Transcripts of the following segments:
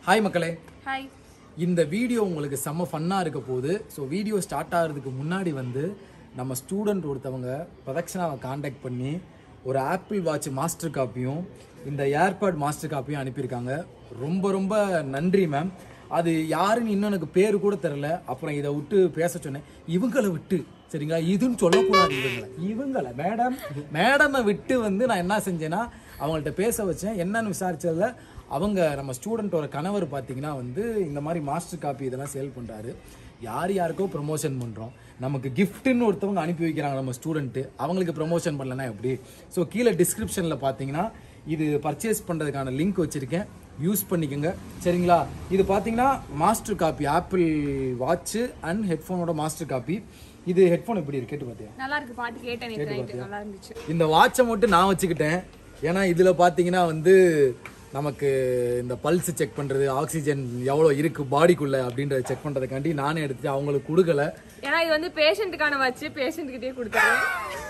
Hi மக்களே hi இந்த video உங்களுக்கு செம்ம ஃபன்னாக இருக்க போகுது ஸோ வீடியோ ஸ்டார்ட் ஆகிறதுக்கு முன்னாடி வந்து நம்ம ஸ்டூடெண்ட் ஒருத்தவங்க பிரதக்ஷனாவை காண்டாக்ட் பண்ணி ஒரு ஆப்பிள் வாட்ச் மாஸ்டர் காப்பியும் இந்த ஏர்பாட் மாஸ்டர் காப்பியும் அனுப்பியிருக்காங்க ரொம்ப ரொம்ப நன்றி மேம் அது யாருன்னு இன்னும் எனக்கு பேர் கூட தெரில அப்புறம் இதை விட்டு பேச சொன்னேன் இவங்களை விட்டு சரிங்களா இதுன்னு சொல்லக்கூடாது இவங்களை இவங்களை மேடம் மேடமை விட்டு வந்து நான் என்ன செஞ்சேன்னா அவங்கள்ட்ட பேச வச்சேன் என்னன்னு விசாரிச்சதுல அவங்க நம்ம ஸ்டூடெண்ட்டோட கணவர் பார்த்தீங்கன்னா வந்து இந்த மாதிரி மாஸ்டர் காப்பி இதெல்லாம் சேல் பண்ணுறாரு யார் யாருக்கோ ப்ரொமோஷன் பண்ணுறோம் நமக்கு கிஃப்ட்டுன்னு ஒருத்தவங்க அனுப்பி வைக்கிறாங்க நம்ம ஸ்டூடெண்ட்டு அவங்களுக்கு ப்ரொமோஷன் பண்ணலன்னா எப்படி ஸோ கீழே டிஸ்கிரிப்ஷனில் பார்த்தீங்கன்னா இது பர்ச்சேஸ் பண்ணுறதுக்கான லிங்க் வச்சுருக்கேன் யூஸ் பண்ணிக்கோங்க சரிங்களா இது பார்த்தீங்கன்னா master copy Apple watch and ஹெட்ஃபோனோட மாஸ்டர் காப்பி இது ஹெட்ஃபோன் எப்படி இருக்கு கேட்டு பார்த்தியா நல்லா இருக்கு பாட்டு கேட்டேன் நேற்று நைட்டு நல்லா இருந்துச்சு இந்த வாட்சை மட்டும் நான் வச்சுக்கிட்டேன் ஏன்னா இதில் பார்த்தீங்கன்னா வந்து நமக்கு இந்த பல்ஸ் செக் பண்ணுறது ஆக்சிஜன் எவ்வளோ இருக்குது பாடிக்குள்ளே அப்படின்றத செக் பண்ணுறதுக்காண்டி நானே எடுத்துட்டு அவங்களுக்கு கொடுக்கல ஏன்னா இது வந்து பேஷண்ட்டுக்கான வச்சு பேஷண்ட்டுக்கிட்டே கொடுத்துருவேன்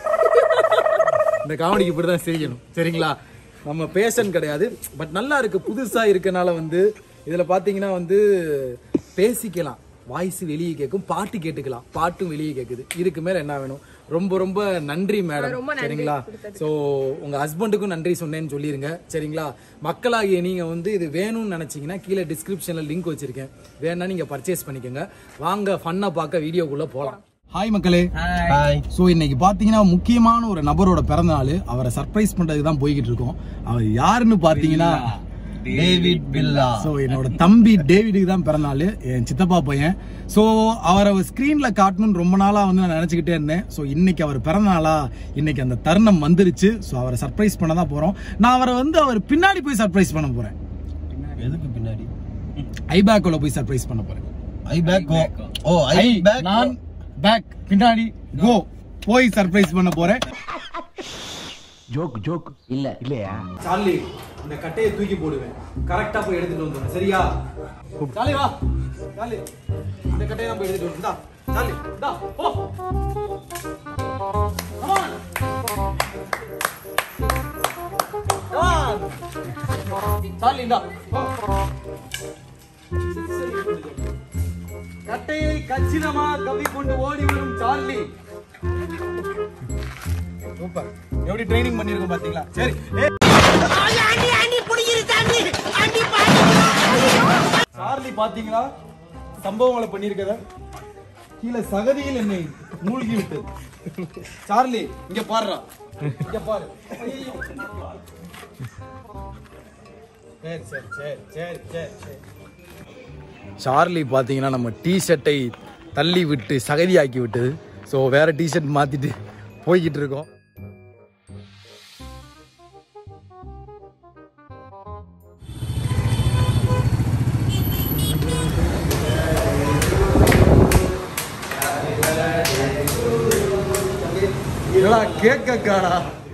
இந்த காமெடிக்கு இப்படி தான் சிரிக்கணும் சரிங்களா நம்ம பேஷண்ட் கிடையாது பட் நல்லா இருக்கு புதுசாக இருக்கனால வந்து இதில் பார்த்தீங்கன்னா வந்து பேசிக்கலாம் வாய்ஸ் வெளியே கேட்கும் பாட்டு கேட்டுக்கலாம் பாட்டும் வெளியே கேட்குது இதுக்கு மேலே என்ன வேணும் ரொம்ப ரொம்ப நன்றி மேடம் சரிங்களா ஸோ உங்கள் ஹஸ்பண்டுக்கும் நன்றி சொன்னேன்னு சொல்லிடுங்க சரிங்களா மக்களாகிய நீங்கள் வந்து இது வேணும்னு நினச்சிங்கன்னா கீழே டிஸ்கிரிப்ஷனில் லிங்க் வச்சுருக்கேன் வேணா நீங்கள் பர்ச்சேஸ் பண்ணிக்கோங்க வாங்க ஃபன்னாக பார்க்க வீடியோக்குள்ளே போகலாம் ஹாய் மக்களே ஹாய் ஸோ இன்னைக்கு பார்த்தீங்கன்னா முக்கியமான ஒரு நபரோட பிறந்த நாள் அவரை சர்ப்ரைஸ் பண்றதுக்கு தான் போய்கிட்டு இருக்கோம் அவர் யாருன்னு பார்த்தீங்கன்னா டேவிட் பில்லா ஸோ என்னோட தம்பி டேவிடுக்கு தான் பிறந்த நாள் என் சித்தப்பா பையன் ஸோ அவரை ஸ்க்ரீனில் காட்டணும்னு ரொம்ப நாளாக வந்து நான் நினச்சிக்கிட்டே இருந்தேன் ஸோ இன்னைக்கு அவர் பிறந்த நாளா இன்னைக்கு அந்த தருணம் வந்துருச்சு ஸோ அவரை சர்ப்ரைஸ் பண்ண தான் போகிறோம் நான் அவரை வந்து அவர் பின்னாடி போய் சர்ப்ரைஸ் பண்ண போகிறேன் எதுக்கு பின்னாடி ஐபேக்கோல போய் சர்ப்ரைஸ் பண்ண போகிறேன் I back go oh I back நான் பேக் பின்னாடி கோ போய் சர்ப்ரைஸ் பண்ண போறேன் ஜோக் ஜோக் இல்ல இல்லையா சார்லி இந்த கட்டையை தூக்கி போடுவேன் கரெக்டா போய் எடுத்துட்டு வந்துடுறேன் சரியா சார்லி வா சார்லி இந்த கட்டையை தான் போய் எடுத்துட்டு வந்து சார்லி இந்தா போ Come on. Come on. Charlie இந்தா போ. கட்டையை கச்சிதமா கவி கொண்டு ஓடி வரும் சார்லி சூப்பர் எப்படி ட்ரைனிங் பண்ணிருக்கோம் பாத்தீங்களா சரி ஏய். சார்லி பாத்தீங்களா சம்பவங்களை பண்ணிருக்கத கீழே சகதியில் என்னை மூழ்கி விட்டது சார்லி இங்க பாருடா இங்க பாரு ஐயையோ. சரி சரி சரி சரி சரி சரி சார்லி பார்த்தீங்கன்னா நம்ம டிஷர்ட்டை தள்ளி விட்டு சகதியாக்கி விட்டது ஸோ வேற டிஷர்ட் மாத்திட்டு போய்கிட்டு இருக்கோம் என்னடா கேக்க காடா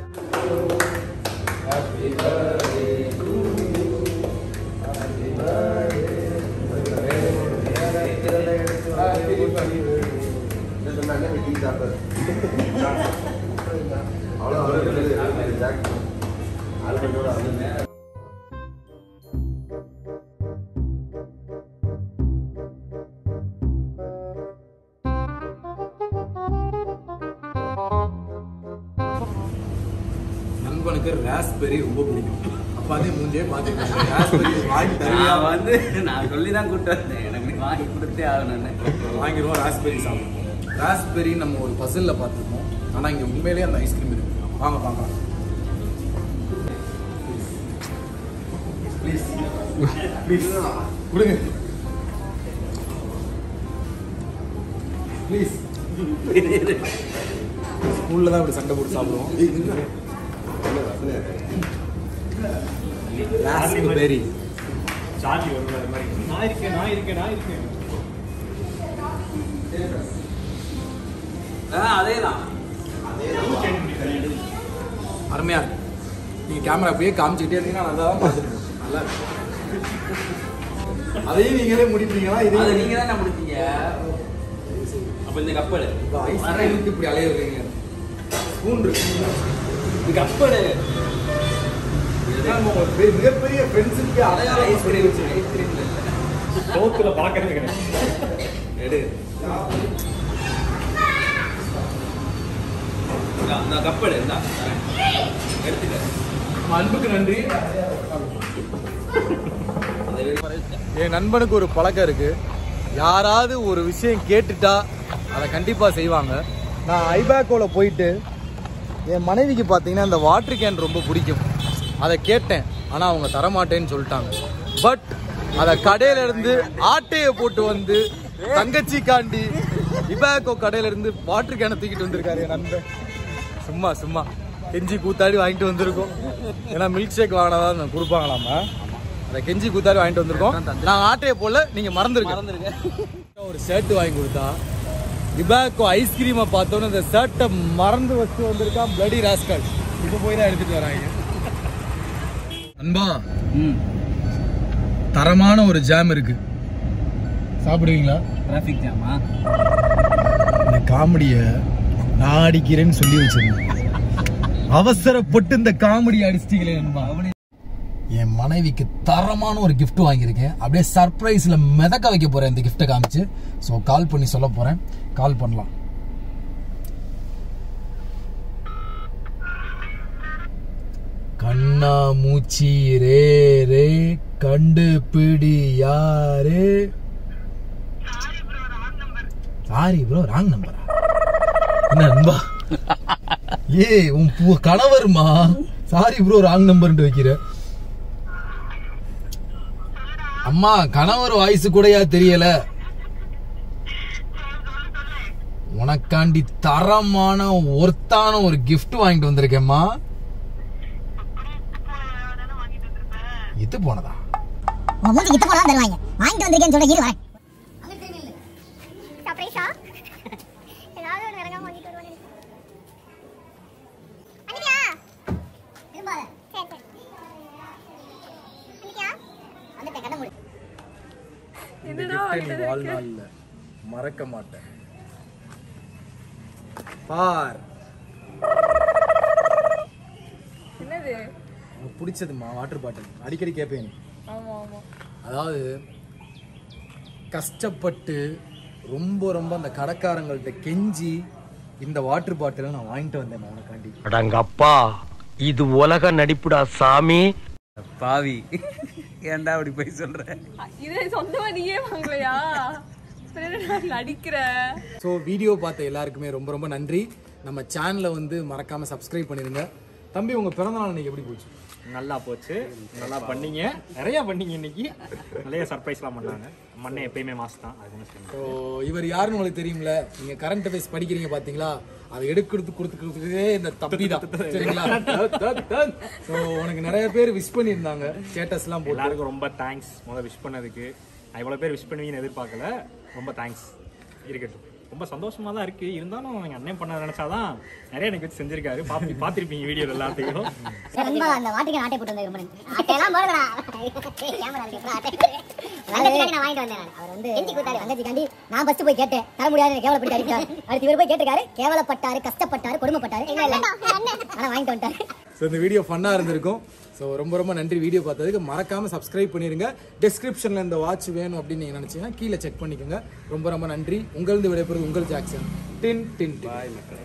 நண்பனுக்கு ராஸ்பெரி ரொம்ப பிடிக்கும் அப்பாதே மூஞ்சே பார்த்துக்கிட்டாங்க ராஸ்பெரி வாங்கி தருவியா நான் வந்து நான் சொல்லி தான் கூப்பிட்டு வந்தேன் எனக்கு நீ வாங்கி கொடுத்தே ஆகணும்னு வாங்கிடுவோம் ராஸ்பெரி சாப்பிடுவோம் ராஸ்பெரி நம்ம ஒரு பசிலில் பார்த்துருக்கோம் ஆனால் இங்கே உண்மையிலேயே அந்த ஐஸ்கிரீம் இருக்கு வாங்க பார்க்கலாம் ப்ளீஸ் ப்ளீஸ் கொடுங்க ப்ளீஸ் ஸ்கூலில் தான் இப்படி சண்டை போட்டு சாப்பிடுவோம் ராஸ்பெரி அதே தான் அருமையா இருக்கு நீங்க கேமரா அப்படியே காமிச்சுக்கிட்டே இருந்தீங்கன்னா நல்லா தான் பார்த்துருக்கோம் நல்லா இருக்கு அதையும் நீங்களே முடிப்பீங்களா அது இது நீங்க தான் முடிச்சீங்க அப்ப இந்த கப்பல் இப்போ ஐஸ்கிரீம் விட்டு இப்படி அலைய வைக்கிறீங்க ஸ்பூன் இருக்கு இந்த கப்பல் இது மிகப்பெரிய ஃப்ரெண்ட்ஸுக்கு அடையாளம் ஐஸ்கிரீம் ஐஸ்கிரீம்ல இல்ல சோத்துல பழக்கமே கிடையாது எடு இந்தா, இந்த கப்பல் இருந்தா எடுத்துக்க அன்புக்கு நன்றி என் நண்பனுக்கு ஒரு பழக்கம் இருக்கு யாராவது ஒரு விஷயம் கேட்டுட்டா அதை கண்டிப்பா செய்வாங்க நான் ஐபேக்கோல போயிட்டு என் மனைவிக்கு பார்த்தீங்கன்னா இந்த வாட்டர் கேன் ரொம்ப பிடிக்கும் அதை கேட்டேன் ஆனால் அவங்க தரமாட்டேன்னு சொல்லிட்டாங்க பட் அதை கடையில இருந்து ஆட்டையை போட்டு வந்து தங்கச்சி காண்டி இபேக்கோ கடையில இருந்து வாட்டர் கேனை தூக்கிட்டு வந்திருக்காரு என் நண்பன் சும்மா சும்மா கெஞ்சி கூத்தாடி வாங்கிட்டு வந்திருக்கோம் ஏன்னா மில்க் ஷேக் வாங்கினதா கொடுப்பாங்களாமா அதை கெஞ்சி கூத்தாடி வாங்கிட்டு வந்திருக்கோம் நான் ஆட்டையை போல நீங்க மறந்துருங்க ஒரு ஷர்ட் வாங்கி கொடுத்தா இபாக்கோ ஐஸ்கிரீமை பார்த்தோன்னே இந்த ஷர்ட்டை மறந்து வச்சு வந்திருக்கான் பிளடி ராஸ்கல் இப்போ போய் தான் எடுத்துட்டு வராங்க அன்பா தரமான ஒரு ஜாம் இருக்கு சாப்பிடுவீங்களா டிராஃபிக் ஜாமா இந்த காமெடிய நான் அடிக்கிறேன்னு சொல்லி வச்சிருந்தேன் அவசரப்பட்டு இந்த காமெடி அடிச்சிட்டீங்களே நண்பா என் மனைவிக்கு தரமான ஒரு gift வாங்கியிருக்கேன் அப்படியே சர்ப்ரைஸ்ல மிதக்க வைக்க போறேன் இந்த கிஃப்ட்டை காமிச்சு ஸோ கால் பண்ணி சொல்ல போறேன் கால் பண்ணலாம் கண்ணா மூச்சி ரே ரே கண்டுபிடி யாரு சாரி ப்ரோ ராங் நம்பரா என்ன நண்பா ஏ உன் பு- கணவர்மா சாரி ப்ரோ ராங் நம்பர்னு வைக்கிற அம்மா கணவர் வாய்ஸ் கூடயா தெரியல உனக்காண்டி தரமான ஒர்த்தான ஒரு gift வாங்கிட்டு வந்திருக்கேம்மா இது போனதா உன் மூஞ்சி கிட்ட போனா தருவாங்க வாங்கிட்டு வந்திருக்கேன்னு சொல்ல இரு வரேன் சர்ப்ரைஸா ஏதாவது ஒன்று இறங்காம வாங்கிட்டு வருவானே அன்னிக்கா திரும்பாத சரி சரி அன்னிக்கா வந்துட்டேன் கண்ண மூடு இந்த என்னடா gift நீ வாழ்நாள்ல மறக்க மாட்டேன் பார் என்னது உனக்கு பிடிச்சதுமா வாட்டர் பாட்டில் அடிக்கடி கேட்பேன் நீ. ஆமா ஆமா அதாவது கஷ்டப்பட்டு ரொம்ப ரொம்ப அந்த கடைக்காரங்கள்ட்ட கெஞ்சி இந்த வாட்டர் பாட்டிலை நான் வாங்கிட்டு வந்தேன் உனக்காண்டி அடங்கப்பா இது உலக நடிப்புடா சாமி பாவி ஏன்டா அப்படி போய் சொல்ற இது சொந்தமா நீயே வாங்கலையா அப்புறம் என்னடா நடிக்கிற ஸோ வீடியோ பார்த்த எல்லாருக்குமே ரொம்ப ரொம்ப நன்றி நம்ம சேனலை வந்து மறக்காம சப்ஸ்கிரைப் பண்ணிடுங்க தம்பி உங்க பிறந்தநாள் இன்னைக்கு எப்படி போச்சு நல்லா போச்சு நல்லா பண்ணீங்க நிறைய பண்ணீங்க இன்னைக்கு நிறைய சர்ப்ரைஸ்லாம் பண்ணாங்க மண்ணை எப்பயுமே மாசு தான் அது ஒன்று சொல்லுங்க ஸோ இவர் யாருன்னு உங்களுக்கு தெரியும்ல நீங்க கரண்ட் அஃபேர்ஸ் படிக்கிறீங்க பாத்தீங்களா அதை எடுக்கிறது கொடுத்துக்கிறதுக்கே இந்த தம்பி தான் சரிங்களா ஸோ உனக்கு நிறைய பேர் விஷ் பண்ணியிருந்தாங்க ஸ்டேட்டஸ்லாம் போட்டு எல்லாருக்கும் ரொம்ப தேங்க்ஸ் முதல்ல விஷ் பண்ணதுக்கு நான் இவ்வளோ பேர் விஷ் பண்ணுவீங்கன்னு எதிர்பார்க்கல ரொம்ப தேங்க்ஸ் இருக்கட்டும் ரொம்ப சந்தோஷமா தான் இருக்கு இருந்தாலும் எங்க அண்ணன் பண்ண நினைச்சாதான் நிறைய எனக்கு வச்சு செஞ்சிருக்காரு பார்த்து பார்த்துருப்பீங்க வீடியோ எல்லாத்தையும் நண்பா அந்த வாட்டுக்கு ஆட்டை போட்டு வந்தேன் ரொம்ப நன்றி. ஆட்டையெல்லாம் போடுறா கேமரா இருக்கு ஆட்டை தங்கச்சிக்காண்டி நான் வாங்கிட்டு வந்தேன் நான். அவர் வந்து எஞ்சி கூட்டாரு தங்கச்சிக்காண்டி நான் ஃபர்ஸ்ட் போய் கேட்டேன் தர முடியாது கேவலப்பட்டு அடிச்சாரு அடுத்து இவர் போய் கேட்டிருக்காரு கேவலப்பட்டாரு கஷ்டப்பட்டாரு கொடுமைப்பட்டாரு இல்ல இல்ல ஆனா வாங்கிட்டு வந்துட்டாரு ஸோ இந்த வீடியோ ஃபன்னாக இருந்திருக்கும் ஸோ ரொம்ப ரொம்ப நன்றி வீடியோ பார்த்ததுக்கு மறக்காம சப்ஸ்கிரைப் பண்ணிருங்க டிஸ்கிரிப்ஷனில் இந்த வாட்ச் வேணும் அப்படின்னு நீங்கள் நினச்சிங்கன்னா கீழே செக் பண்ணிக்கோங்க ரொம்ப ரொம்ப நன்றி உங்களது விடைபெறுவது உங்கள் ஜாக்சன் டின் டின் டின்